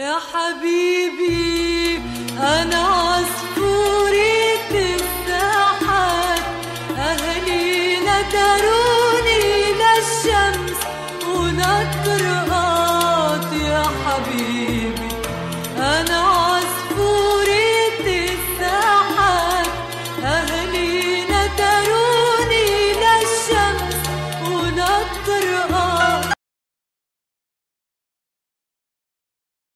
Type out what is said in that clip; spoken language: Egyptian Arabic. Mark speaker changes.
Speaker 1: يا حبيبي أنا عصفورة الساحات أهلي ندروني للشمس ونطرقات يا حبيبي